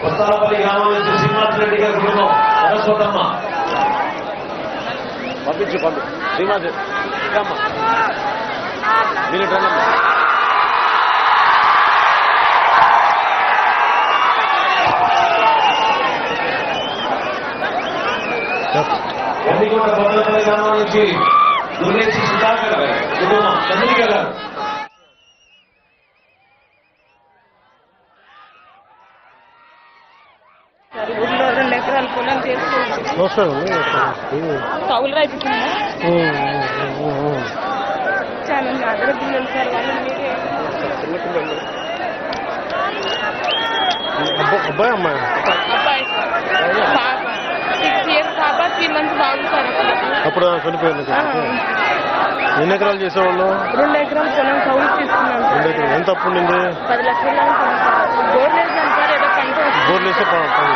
కొత్తలపల్లి గ్రామం నుంచి శ్రీనివాస్ రెడ్డి గారి కుటుంబం సరస్వతమ్మ పంపించు పంపించు శ్రీనివాస్ అమ్మా మీరు ఇటు రండమ్మా. ఎన్నికొండ కొత్తలపల్లి గ్రామం నుంచి దుర్గేశి సుధాకర్ గారి కుటుంబం చంద్రిక గారు సార్ ఊళ్ళో రెండు ఎకరాల పొలం చేసుకుంటాం నమస్కారం కౌలు రైతుకున్నా చాలా మంది అదర పిల్లలు సార్ వాళ్ళు మీరే అబ్బాయి అమ్మాయి అబ్బాయి పాప సిక్స్ ఇయర్స్ పాప త్రీ మంత్స్ బాగుంది సార్ అప్పుడు అప్పుడు చనిపోయింది ఆ, ఎన్ని ఎకరాలు చేసేవాళ్ళు రెండు ఎకరాల పొలం కౌలు తీసుకున్నాం రెండు సార్ ఎకరాలు ఎంత అప్పు ఉండింది పది లక్షలు అనుకున్నాం సార్ బోర్డు వేసాం సార్ ఏదో పంట వస్తుంది. బోర్లు వేస్తే ప- పది.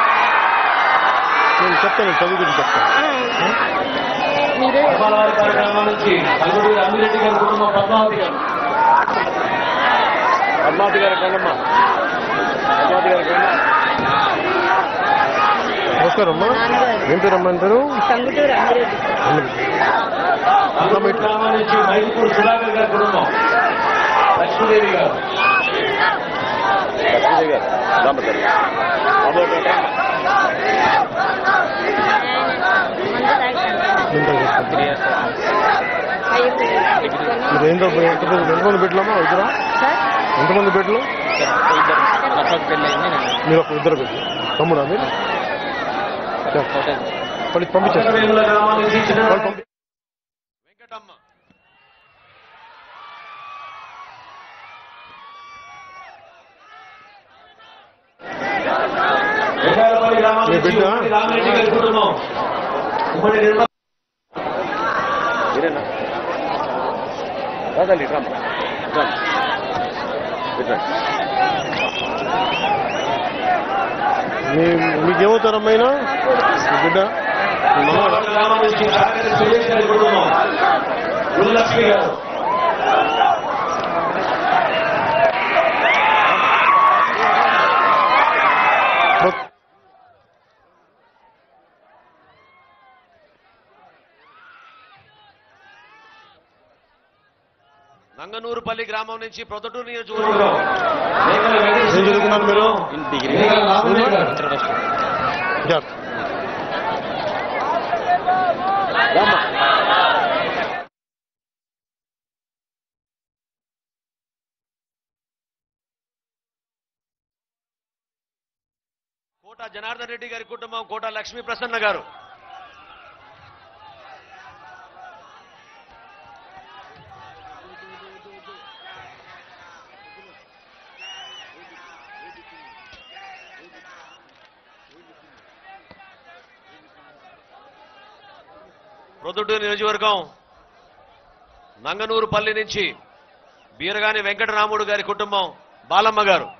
నేను చెప్తాను చదువు గురించి చెప్తాను ఆ, మీరే పద్మావతి గ్రామం నుంచి అల్లుడి అమ్మిరెడ్డి గారి కుటుంబం పద్మావతి గారు పద్మావతి గారు రండమ్మా పద్మావతి గారు రండి నమస్కారం అమ్మా ఏం పేరు అమ్మా అని పేరు టంగుటూరు అమ్మిరెడ్డి అల్లుడి గ్రామం నుంచి మైదుపూర్ సుధాకర్ గారి కుటుంబం లక్ష్మీదేవి గారు లక్ష్మీదేవి గారు రామ్మ గారు బాబు ఇటు రండి. మీరు ఏంటో ఎంతమంది ఎంతమంది పెట్టలమ్మా ఇద్దరు ఎంతమంది పెట్టలు మీరు ఒక ఇద్దరు పెట్టలు తమ్ముడా మీరు పడి పంపించారు కొత్తవేముల గ్రామం నుంచి చిన్న వాళ్ళు పంపి వెంకటమ్మ వెంకటపల్లి గ్రామం మీ నుంచి బిడ్డ? ఉమ్మడి రామిరెడ్డి గారి కుటుంబం ఉమ్మడి నిర్మల్ మీరేనా రాదండి ఇటు రమ్మా ఇటు రండి. ఇటు రండి. మీ మీకేమవుతారు అమ్మాయినా మీ బిడ్డ మీ మనవడా? కొత్తపల్లి గ్రామం నుంచి కాకటి సురేష్ గారి కుటుంబం గురులక్ష్మి గారు ప్రొ- నంగనూరుపల్లి గ్రామం నుంచి ప్రొద్దుటూరు నియోజకవర్గం కుటుంబం మేకల వెంకటేశ్వర ఏం చదువుకున్నారు మీరు మేకల రామయ్య గారు జాగ్రత్త. రామ్మా కోట జనార్దన్ రెడ్డి గారి కుటుంబం కోట లక్ష్మీ ప్రసన్న గారు ప్రొద్దుటూరు నియోజకవర్గం నంగనూరుపల్లి నుంచి బీరగాని వెంకటరాముడు గారి కుటుంబం బాలమ్మ గారు